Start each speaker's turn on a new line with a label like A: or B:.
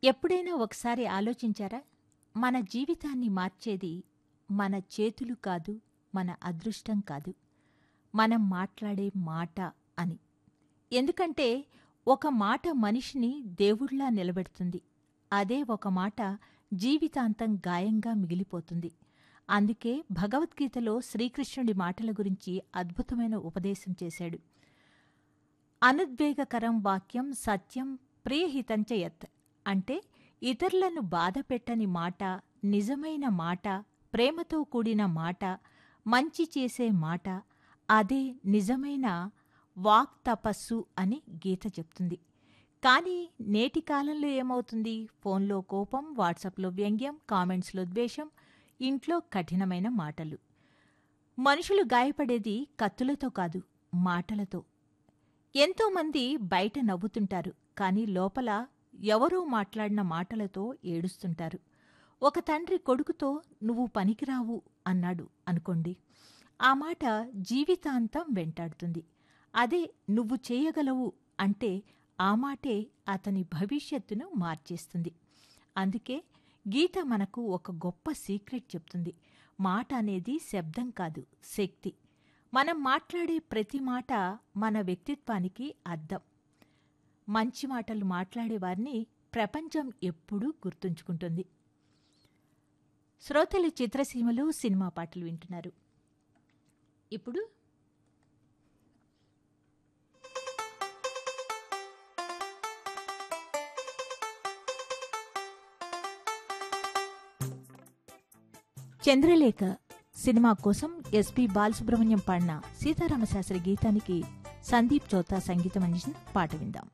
A: ఎప్పుడైనా ఒకసారి ఆలోచించారా మన జీవితాన్ని మార్చేది మన చేతులు కాదు మన అదృష్టం కాదు మనం మాట్లాడే మాట అని ఎందుకంటే ఒక మాట మనిషిని దేవుళ్లా నిలబెడుతుంది అదే ఒక మాట జీవితాంతం గాయంగా మిగిలిపోతుంది అందుకే భగవద్గీతలో శ్రీకృష్ణుడి మాటల గురించి అద్భుతమైన ఉపదేశం చేశాడు అనుద్వేగకరం వాక్యం సత్యం ప్రియహితంచ యత్ అంటే ఇతరులను బాధపెట్టని మాట నిజమైన మాట ప్రేమతో కూడిన మాట మంచి చేసే మాట అదే నిజమైన వాక్ తపస్సు అని గీత చెప్తుంది కానీ నేటి కాలంలో ఏమవుతుంది ఫోన్లో కోపం వాట్సాప్లో వ్యంగ్యం కామెంట్స్లో ద్వేషం ఇంట్లో కఠినమైన మాటలు మనుషులు గాయపడేది కత్తులతో కాదు మాటలతో ఎంతోమంది బయట నవ్వుతుంటారు కానీ లోపల ఎవరో మాట్లాడిన మాటలతో ఏడుస్తుంటారు ఒక తండ్రి కొడుకుతో నువ్వు పనికిరావు అన్నాడు అనుకోండి ఆ మాట జీవితాంతం వెంటాడుతుంది అదే నువ్వు చేయగలవు అంటే ఆ మాటే అతని భవిష్యత్తును మార్చేస్తుంది అందుకే గీత మనకు ఒక గొప్ప సీక్రెట్ చెప్తుంది మాట అనేది శబ్దం కాదు శక్తి మనం మాట్లాడే ప్రతి మాట మన వ్యక్తిత్వానికి అద్దం మంచి మాటలు మాట్లాడేవారిని ప్రపంచం ఎప్పుడూ గుర్తుంచుకుంటుంది శ్రోతలు చిత్రసీమలో సినిమా పాటలు వింటున్నారు ఇప్పుడు చంద్రలేఖ సినిమా కోసం ఎస్పి బాలసుబ్రహ్మణ్యం పాడిన సీతారామశాస్త్రి గీతానికి సందీప్ చోతా సంగీతం అందించిన పాట విందాం